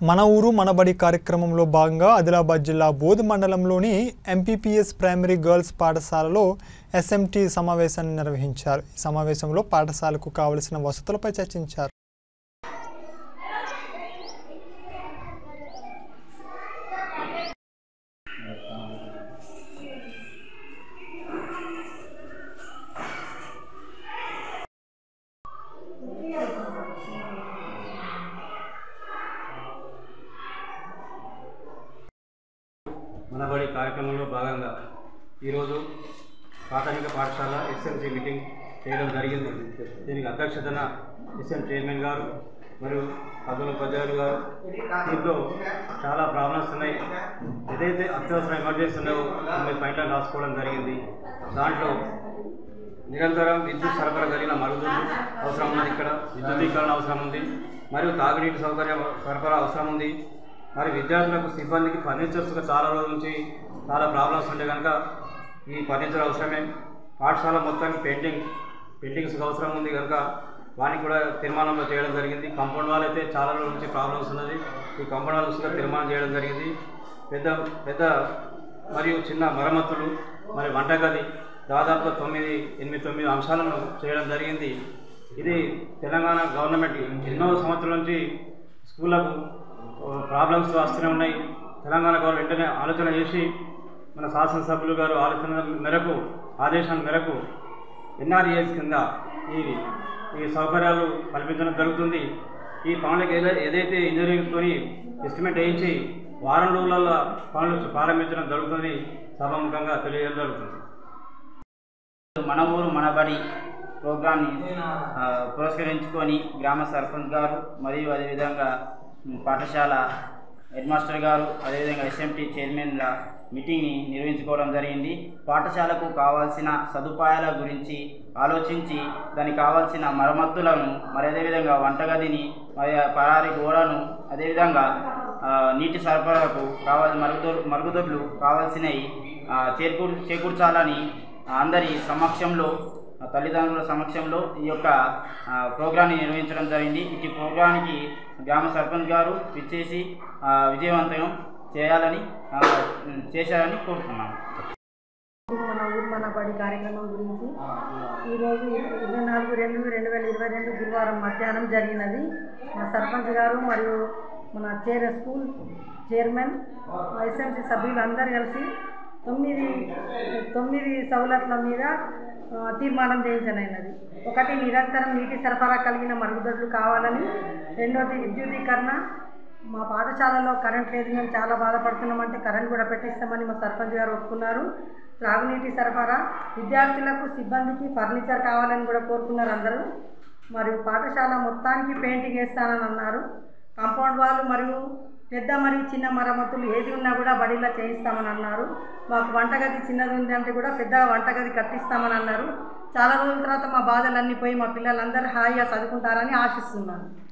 మన ఊరు మనబడి కార్యక్రమంలో భాగంగా ఆదిలాబాద్ జిల్లా బోధ్ మండలంలోని ఎంపీపీఎస్ ప్రైమరీ గర్ల్స్ పాఠశాలలో ఎస్ఎంటీ సమావేశాన్ని నిర్వహించారు ఈ సమావేశంలో పాఠశాలకు కావలసిన వసతులపై చర్చించారు మనబడి కార్యక్రమంలో భాగంగా ఈరోజు ప్రాథమిక పాఠశాల ఎస్ఎంసీ మీటింగ్ చేయడం జరిగింది దీనికి అధ్యక్షతన ఎస్ఎం చైర్మన్ గారు మరియు పదవుల ఉపాధ్యాయులు గారు దీంట్లో చాలా ప్రాబ్లమ్స్ ఉన్నాయి ఏదైతే అత్యవసర ఎమర్జెన్సీ ఉన్నాయో తొమ్మిది పాయింట్లను రాసుకోవడం జరిగింది దాంట్లో నిరంతరం విద్యుత్ సరఫరా కలిగిన మరుగుదొడ్లు అవసరం ఉన్నది ఇక్కడ విద్యుదీకరణ అవసరం ఉంది మరియు తాగునీటి సౌకర్యం సరఫరా అవసరం ఉంది మరి విద్యార్థులకు సిబ్బందికి ఫర్నిచర్స్ చాలా రోజుల నుంచి చాలా ప్రాబ్లమ్స్ ఉండే కనుక ఈ ఫర్నిచర్ అవసరమే పాఠశాల మొత్తానికి పెయింటింగ్ పెయింటింగ్స్ అవసరం ఉంది కనుక వానికి కూడా తీర్మానంలో చేయడం జరిగింది కాంపౌండ్ వాల్ అయితే చాలా రోజుల నుంచి ప్రాబ్లమ్స్ ఉన్నది ఈ కాంపౌండ్ వాల్స్ కూడా తీర్మానం చేయడం జరిగింది పెద్ద పెద్ద మరియు చిన్న మరమ్మతులు మరి వంటగది దాదాపుగా తొమ్మిది ఎనిమిది తొమ్మిది అంశాలను చేయడం జరిగింది ఇది తెలంగాణ గవర్నమెంట్ ఎన్నో సంవత్సరాల నుంచి స్కూళ్ళకు ప్రాబ్లమ్స్ వస్తూనే ఉన్నాయి తెలంగాణ గవర్నమెంట్ వెంటనే ఆలోచన చేసి మన శాసనసభ్యులు గారు ఆలోచన మేరకు ఆదేశాల మేరకు ఎన్ఆర్ఈఎస్ కింద ఈ ఈ సౌకర్యాలు కల్పించడం జరుగుతుంది ఈ పనులకు ఏదై ఏదైతే ఇంజనీరింగ్తో ఎస్టిమేట్ వేయించి వారం రోజులలో పనులు ప్రారంభించడం జరుగుతుంది సభాముఖంగా తెలియజేయడం జరుగుతుంది మన ఊరు మన బడి ప్రోగ్రాన్ని ఆ, పురస్కరించుకొని గ్రామ సర్పంచ్ గారు మరియు అదేవిధంగా ఉమ్, పాఠశాల హెడ్ మాస్టర్ గారు అదేవిధంగా ఎస్ఎంటీ చైర్మన్ల మీటింగ్ని నిర్వహించుకోవడం జరిగింది పాఠశాలకు కావాల్సిన సదుపాయాల గురించి ఆలోచించి దానికి కావాల్సిన మరమ్మతులను మరి అదేవిధంగా వంటగదిని మరి ఆ పరారి గోడను అదేవిధంగా ఆ, నీటి సరఫరాకు కావాలి మరుగుదొ మరుగుదొడ్లు కావాల్సినవి ఆ, చేకూర్ చేకూర్చాలని అందరి సమక్షంలో ఆ తల్లిదండ్రుల సమక్షంలో ఈ యొక్క ఆ, ప్రోగ్రాన్ని నిర్వహించడం జరిగింది ఈ ప్రోగ్రానికి గ్రామ సర్పంచ్ గారు విచ్చేసి ఆ, విజయవంతం చేయాలని ఆ, చేశారని కోరుతున్నాను మన ఊరు మన బడి కార్యక్రమం గురించి ఈరోజు ఇరవై నాలుగు రెండు రెండు వేల ఇరవై రెండు గురువారం మధ్యాహ్నం జరిగినది మా సర్పంచ్ గారు మరియు మన చైర్ స్కూల్ చైర్మన్ ఎస్ఎంసీ సభ్యులు అందరు కలిసి తొమ్మిది తొమ్మిది సవలతుల మీద ఆ, తీర్మానం చేయించనైనది ఒకటి నిరంతరం నీటి సరఫరా కలిగిన మరుగుదొడ్లు కావాలని రెండోది విద్యుదీకరణ మా పాఠశాలలో కరెంట్ లేదు మేము చాలా బాధపడుతున్నామంటే కరెంట్ కూడా పెట్టిస్తామని మా సర్పంచ్ గారు ఒప్పుకున్నారు త్రాగునీటి సరఫరా విద్యార్థులకు సిబ్బందికి ఫర్నిచర్ కావాలని కూడా కోరుకున్నారు అందరూ మరియు పాఠశాల మొత్తానికి పెయింటింగ్ వేస్తానని అన్నారు కాంపౌండ్ వాళ్ళు మరియు పెద్ద మరియు చిన్న మరమ్మతులు ఏది ఉన్నా కూడా బడిలో చేయిస్తామని అన్నారు మాకు వంటగది చిన్నది ఉంది అంటే కూడా పెద్ద వంటగది కట్టిస్తామని అన్నారు చాలా రోజుల తర్వాత మా బాధలన్నీ పోయి మా పిల్లలందరూ హాయిగా చదువుకుంటారని ఆశిస్తున్నాను